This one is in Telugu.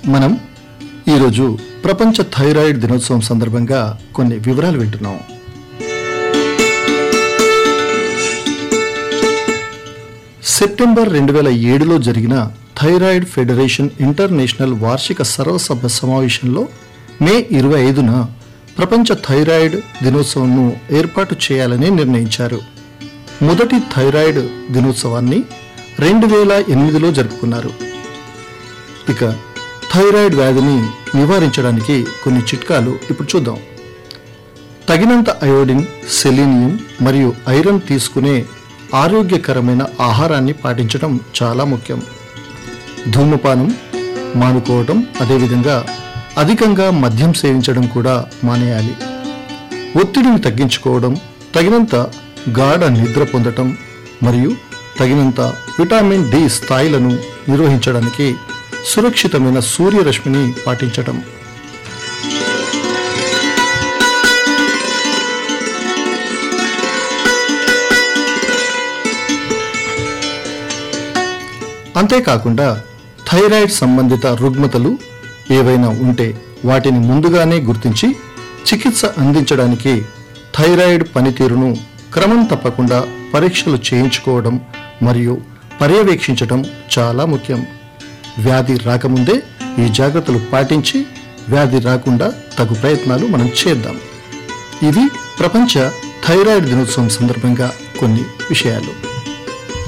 మనం ఈరోజు ప్రపంచ థైరాయిడ్ దినోత్సవం సందర్భంగా కొన్ని వివరాలు వింటున్నాం సెప్టెంబర్ రెండు వేల ఏడులో జరిగిన థైరాయిడ్ ఫెడరేషన్ ఇంటర్నేషనల్ వార్షిక సర్వసభ సమావేశంలో మే ఇరవై ఐదున ప్రపంచ థైరాయిడ్ దినోత్సవంను ఏర్పాటు చేయాలని నిర్ణయించారు మొదటి థైరాయిడ్ దినోత్సవాన్ని రెండు వేల ఎనిమిదిలో జరుపుకున్నారు ఇక థైరాయిడ్ వ్యాధిని నివారించడానికి కొన్ని చిట్కాలు ఇప్పుడు చూద్దాం తగినంత అయోడిన్ సెలీనియం మరియు ఐరన్ తీసుకునే ఆరోగ్యకరమైన ఆహారాన్ని పాటించడం చాలా ముఖ్యం ధూమపానం మానుకోవడం అదేవిధంగా అధికంగా మద్యం సేవించడం కూడా మానేయాలి ఒత్తిడిని తగ్గించుకోవడం తగినంత గాఢ నిద్ర పొందటం మరియు తగినంత విటామిన్ డి స్థాయిలను నిర్వహించడానికి సురక్షితమైన సూర్యరశ్మిని పాటించటం అంతేకాకుండా థైరాయిడ్ సంబంధిత రుగ్మతలు ఏవైనా ఉంటే వాటిని ముందుగానే గుర్తించి చికిత్స అందించడానికి థైరాయిడ్ పనితీరును క్రమం తప్పకుండా పరీక్షలు చేయించుకోవడం మరియు పర్యవేక్షించడం చాలా ముఖ్యం వ్యాధి రాకముందే ఈ జాగ్రత్తలు పాటించి వ్యాధి రాకుండా తగు ప్రయత్నాలు మనం చేద్దాం ఇవి ప్రపంచ థైరాయిడ్ దినోత్సవం సందర్భంగా కొన్ని విషయాలు